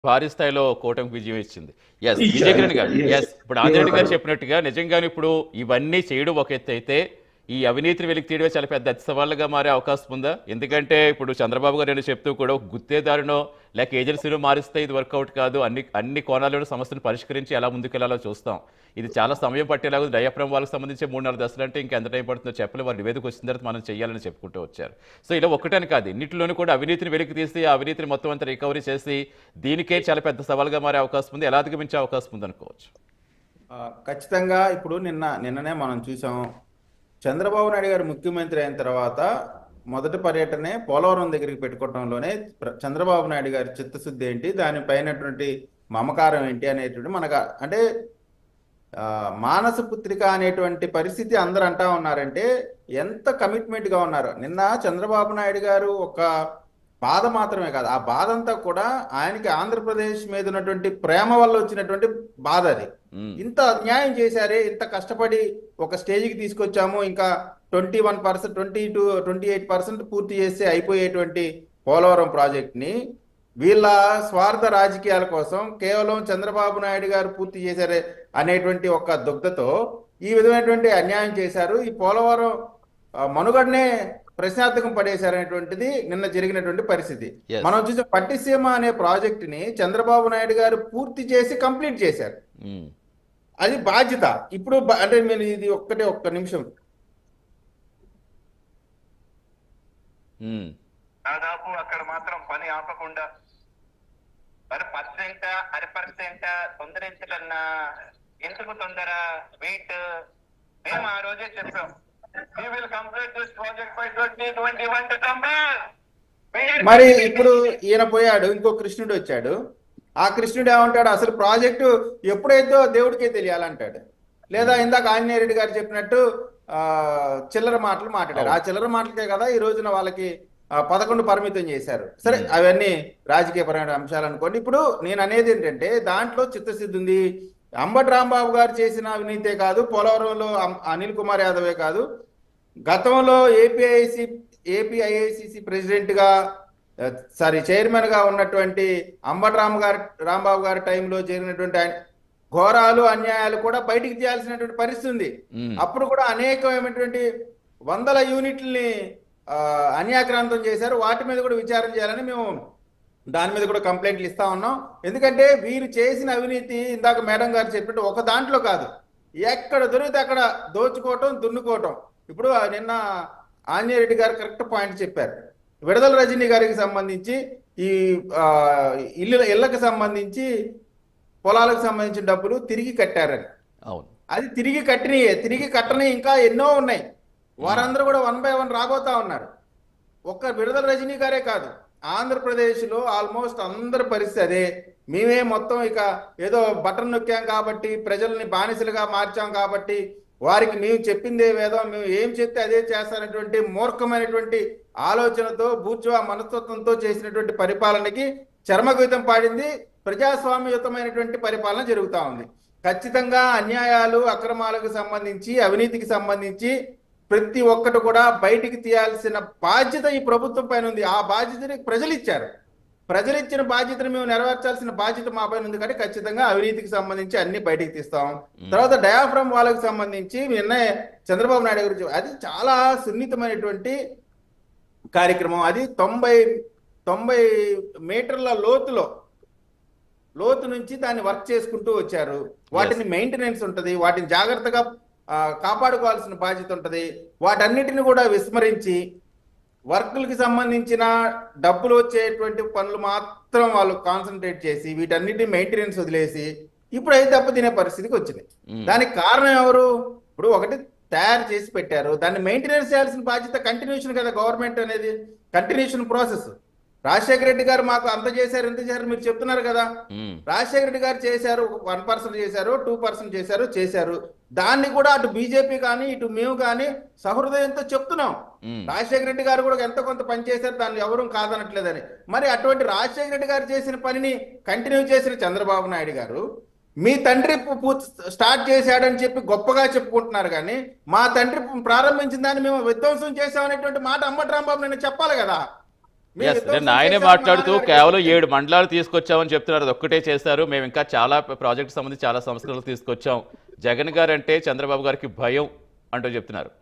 భారీ స్థాయిలో కూటమికి విజయం ఇచ్చింది ఎస్ ఇచ్చారు. విజయకిరణ్ గారు Yes. ఎస్ ఇప్పుడు ఆదిరెడ్డి గారు ఇవ్వగలరు. చెప్పినట్టుగా నిజంగానే ఇప్పుడు ఇవన్నీ చేయడం ఒక ఎత్తు అయితే ఈ అవినీతిని వెలికి తీయడమే చాలా పెద్ద అతి సవాళ్ళగా మారే అవకాశం ఉందా ఎందుకంటే ఇప్పుడు చంద్రబాబు గారు నేను చెప్తూ కూడా ఒక గుత్తేదారునో లేక ఏజెన్సీనో మారిస్తే ఇది వర్కౌట్ కాదు అన్ని అన్ని కోణాల్లోనూ సమస్యను పరిష్కరించి ఎలా ముందుకెళ్లాలో చూస్తాం ఇది చాలా సమయం పట్టేలాగా ఉంది. డయాఫ్రమ్ వాళ్ళకి సంబంధించి మూడు నాలుగు దశలు అంటే ఇంకా ఎంత టైం పడుతుందో చెప్పలే వారి నివేదిక వచ్చిన తర్వాత మనం చేయాలని చెప్పుకుంటూ వచ్చారు సో ఇలా ఒక్కటని కాదు ఇన్నిటిలోనూ కూడా అవినీతిని వెలికి తీసి ఆ అవినీతిని మొత్తం అంతా రికవరీ చేసి దీనికే చాలా పెద్ద సవాల్గా మారే అవకాశం ఉంది ఎలా అధిగమించే అవకాశం ఉంది అనుకోవచ్చు ఆ, ఖచ్చితంగా ఇప్పుడు నిన్న నిన్ననే మనం చూసాం చంద్రబాబు నాయుడు గారు ముఖ్యమంత్రి అయిన తర్వాత మొదటి పర్యటనే పోలవరం దగ్గరికి పెట్టుకోవడంలోనే ప్ర- చంద్రబాబు నాయుడు గారి చిత్తశుద్ధి ఏంటి దానిపైనటువంటి మమకారం ఏంటి అనేటువంటి మనకు అంటే ఆ, మానస పుత్రిక అనేటువంటి పరిస్థితి అందరూ అంటా ఉన్నారంటే ఎంత కమిట్మెంట్ గా ఉన్నారు నిన్న చంద్రబాబు నాయుడు గారు ఒక బాధ మాత్రమే కాదు ఆ బాధ అంతా కూడా ఆయనకి ఆంధ్రప్రదేశ్ మీద ఉన్నటువంటి ప్రేమ వల్ల వచ్చినటువంటి బాధ అది ఉమ్, ఇంత అన్యాయం చేశారే ఇంత కష్టపడి ఒక స్టేజ్కి తీసుకొచ్చాము ఇంకా twenty one percent twenty two twenty eight percent పూర్తి చేస్తే అయిపోయేటువంటి పోలవరం ప్రాజెక్ట్ని వీళ్ళ స్వార్థ రాజకీయాల కోసం కేవలం చంద్రబాబు నాయుడు గారు పూర్తి చేశారే అనేటువంటి ఒక దుగ్ధతో ఈ విధమైనటువంటి అన్యాయం చేశారు ఈ పోలవరం ఆ, మనుగడనే ప్రశ్నార్థకం పడేశారనేటువంటిది నిన్న జరిగినటువంటి పరిస్థితి Yes. మనం చూసే పట్టిసీమ అనే ప్రాజెక్ట్ ని చంద్రబాబు నాయుడు గారు పూర్తి చేసి కంప్లీట్ చేశారు ఉమ్, అది బాధ్యత ఇప్పుడు బ- అంటే నేను ఇది ఒక్కటే ఒక్క నిమిషం ఉమ్, దాదాపు అక్కడ మాత్రం పని ఆపకుండా మరి పర్సెంట్ అర పర్సెంట్ తొందరించకన్నా ఎందుకు తొందర వెయిట్ మేము ఆ రోజే చెప్పాం we will complete this project by 2021 December. We- మరి ఇప్పుడు ఈయన పోయాడు ఇంకో కృష్ణుడు వచ్చాడు ఆ కృష్ణుడు ఏమంటాడు అసలు ప్రాజెక్టు ఎప్పుడైతే దేవుడికే తెలియాలంటాడు లేదా ఇందాక ఆంజనేయ రెడ్డి గారు చెప్పినట్టు ఆ చిల్లర మాటలు మాట్లాడారు ఆ చిల్లర మాటలకే కదా ఈ రోజున వాళ్ళకి ఆ, పదకొండు పరిమితం చేశారు సరే అవన్నీ రాజకీయపరమైన అంశాలు అనుకోండి ఇప్పుడు నేను అనేది ఏంటంటే దాంట్లో చిత్తశుద్ధి ఉంది అంబటి రాంబాబు గారు చేసిన అవినీతే కాదు పోలవరంలో అం- అనిల్ కుమార్ యాదవే కాదు గతంలో ఏపీఐసి ఏపీఐఐసిసి ప్రెసిడెంట్ గా ఆ, సారీ చైర్మన్ గా ఉన్నటువంటి అంబటి రామ్ గారి రాంబాబు గారి టైంలో జరిగినటువంటి అన్- ఘోరాలు అన్యాయాలు కూడా బయటికి తీయాల్సినటువంటి పరిస్థితి ఉంది ఉమ్, అప్పుడు కూడా అనేకమైనటువంటి వందల యూనిట్లని ఆ, అన్యాక్రాంతం చేశారు వాటి మీద కూడా విచారణ చేయాలని మేము దాని మీద కూడా కంప్లైంట్లు ఇస్తా ఉన్నాం ఎందుకంటే వీరు చేసిన అవినీతి ఇందాక మేడం గారు చెప్పినట్టు ఒక దాంట్లో కాదు ఎక్కడ దొరికితే అక్కడ దోచుకోవటం దున్నుకోవటం ఇప్పుడు ఆ నిన్న ఆంజనేయ రెడ్డి గారు కరెక్ట్ పాయింట్ చెప్పారు విడుదల రజనీ గారికి సంబంధించి ఈ ఆ, ఇల్లు ఇళ్ళకి సంబంధించి పొలాలకు సంబంధించిన డబ్బులు తిరిగి కట్టారని అవును అది తిరిగి కట్టినయే తిరిగి కట్టని ఇంకా ఎన్నో ఉన్నాయి వారందరూ కూడా వన్ బై వన్ రాబోతా ఉన్నారు ఒక్క విడుదల రజనీ గారే కాదు ఆంధ్రప్రదేశ్లో ఆల్మోస్ట్ అందరి పరిస్థితి అదే మేమే మొత్తం ఇక ఏదో బటన్ నొక్కాం కాబట్టి ప్రజల్ని బానిసలుగా మార్చాం కాబట్టి వారికి మేము చెప్పిందే వేదం మేము ఏం చెప్తే అదే చేస్తారనేటువంటి మూర్ఖమైనటువంటి ఆలోచనతో బూర్జువా మనస్తత్వంతో చేసినటువంటి పరిపాలనకి చర్మగీతం పాడింది ప్రజాస్వామ్యయుతమైనటువంటి పరిపాలన జరుగుతా ఉంది ఖచ్చితంగా అన్యాయాలు అక్రమాలకు సంబంధించి అవినీతికి సంబంధించి ప్రతి ఒక్కటి కూడా బయటికి తీయాల్సిన బాధ్యత ఈ ప్రభుత్వం పైన ఉంది ఆ బాధ్యతని ప్రజలు ఇచ్చారు ప్రజలు ఇచ్చిన బాధ్యతను మేము నెరవేర్చాల్సిన బాధ్యత మా పైన ఉంది కాబట్టి ఖచ్చితంగా అవినీతికి సంబంధించి అన్ని బయటికి తీస్తాం తర్వాత డయాఫ్రమ్ వాళ్ళకి సంబంధించి నిన్న చంద్రబాబు నాయుడు గురించి అది చాలా సున్నితమైనటువంటి కార్యక్రమం అది తొంభై తొంభై మీటర్ల లోతులో లోతు నుంచి దాన్ని వర్క్ చేసుకుంటూ వచ్చారు వాటిని మెయింటెనెన్స్ ఉంటది వాటిని జాగ్రత్తగా ఆ, కాపాడుకోవాల్సిన బాధ్యత ఉంటది వాటన్నిటిని కూడా విస్మరించి వర్కులకి సంబంధించిన డబ్బులు వచ్చేటువంటి పనులు మాత్రం వాళ్ళు కాన్సన్ట్రేట్ చేసి వీటన్నిటిని మెయింటెనెన్స్ వదిలేసి ఇప్పుడు అయితే దెబ్బ తినే పరిస్థితికి వచ్చింది ఉమ్, దానికి కారణం ఎవరు ఇప్పుడు ఒకటి తయారు చేసి పెట్టారు దాన్ని మెయింటెనెన్స్ చేయాల్సిన బాధ్యత కంటిన్యూషన్ కదా గవర్నమెంట్ అనేది కంటిన్యూషన్ ప్రాసెస్ రాజశేఖర రెడ్డి గారు మాకు అంత చేశారు ఇంత చేశారు మీరు చెప్తున్నారు కదా ఉమ్, రాజశేఖర రెడ్డి గారు చేశారు వన్ పర్సెంట్ చేశారు టూ పర్సెంట్ చేశారు చేశారు దాన్ని కూడా అటు బీజేపీ కానీ ఇటు మేము కానీ సహృదయంతో చెప్తున్నాం ఉమ్, రాజశేఖర రెడ్డి గారు కూడా ఎంతో కొంత పని చేశారు దాన్ని ఎవరూ కాదనట్లేదని మరి అటువంటి రాజశేఖర రెడ్డి గారు చేసిన పనిని కంటిన్యూ చేసిన చంద్రబాబు నాయుడు గారు మీ తండ్రి పు- పు- స్టార్ట్ చేశాడని చెప్పి గొప్పగా చెప్పుకుంటున్నారు కానీ మా తండ్రి ప్రారంభించిన దాన్ని మేము విధ్వంసం చేశామనేటువంటి మాట అంబటి రాంబాబు నేను చెప్పాలి కదా మీరు ఎస్ విధ్వంసం నేను ఆయనే చేశారు, మాట్లాడుతూ మా నాన్నగారికి కేవలం చెప్తే. ఏడు మండలాలు తీసుకొచ్చామని చెప్తున్నారు అది ఒక్కటే చేశారు మేము ఇంకా చాలా ప్రాజెక్ట్ సంబంధించి చాలా సంస్కరణలు తీసుకొచ్చాం జగన్ గారు అంటే చంద్రబాబు గారికి భయం అంటూ చెప్తున్నారు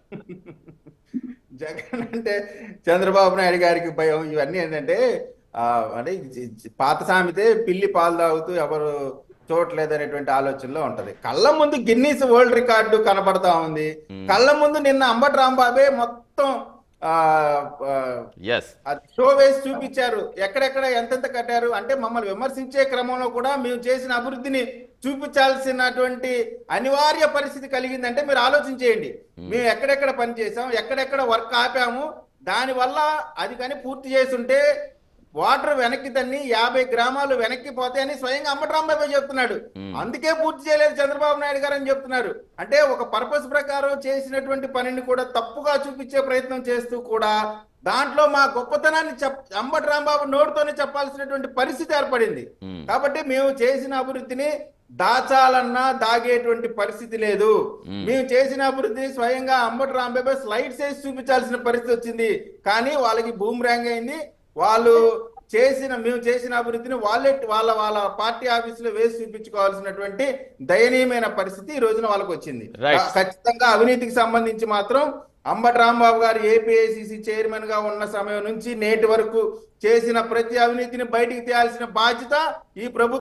జగన్ అంటే చంద్రబాబు నాయుడు గారికి భయం ఇవన్నీ ఏంటంటే ఆ, అంటే జ- జ- పాత సామెతే పిల్లి పాలు తాగుతూ ఎవరు చూడట్లేదు అనేటువంటి ఆలోచనలో ఉంటది కళ్ళ ముందు గిన్నీస్ వరల్డ్ రికార్డు కనపడతా ఉంది కళ్ళ ముందు నిన్న అంబటి రాంబాబే మొత్తం ఆ, ఆ, ఎస్ అది షో వేసి చూపించారు ఎక్కడెక్కడ ఎంతెంత కట్టారు అంటే మమ్మల్ని విమర్శించే క్రమంలో కూడా మేము చేసిన అభివృద్ధిని చూపించాల్సినటువంటి అనివార్య పరిస్థితి కలిగిందంటే మీరు ఆలోచించేయండి మేము ఎక్కడెక్కడ పని చేసాం ఎక్కడెక్కడ వర్క్ ఆపాము దానివల్ల అది కానీ పూర్తి చేస్తుంటే వాటర్ వెనక్కి తన్ని యాభై గ్రామాలు వెనక్కి పోతాయని స్వయంగా అంబటరాంబాబు చెప్తున్నాడు అందుకే పూర్తి చేయలేదు చంద్రబాబు నాయుడు గారు అని చెప్తున్నారు అంటే ఒక పర్పస్ ప్రకారం చేసినటువంటి పనిని కూడా తప్పుగా చూపించే ప్రయత్నం చేస్తూ కూడా దాంట్లో మా గొప్పతనాన్ని చెప్ అంబటి రాంబాబు నోటితోనే చెప్పాల్సినటువంటి పరిస్థితి ఏర్పడింది మ్మ్. కాబట్టి మేము చేసిన అభివృద్ధిని దాచాలన్నా దాగేటువంటి పరిస్థితి లేదు మేము చేసిన అభివృద్ధిని స్వయంగా అంబటి రాంబాబు స్లైడ్స్ వేసి చూపించాల్సిన పరిస్థితి వచ్చింది కానీ వాళ్ళకి బూమ్ ర్యాంగ్ అయింది వాళ్ళు చేసిన మేము చేసిన అభివృద్ధిని వాళ్ళే వాళ్ళ వాళ్ళ పార్టీ ఆఫీసులో వేసి చూపించుకోవాల్సినటువంటి దయనీయమైన పరిస్థితి ఈ రోజున వాళ్ళకి వచ్చింది Right. ఖచ్చితంగా అవినీతికి సంబంధించి మాత్రం అంబటి రాంబాబు గారు ఏపీఐసిసి చైర్మన్ గా ఉన్న సమయం నుంచి నేటి వరకు చేసిన ప్రతి అవినీతిని బయటికి తేయాల్సిన బాధ్యత ఈ ప్రభుత్వం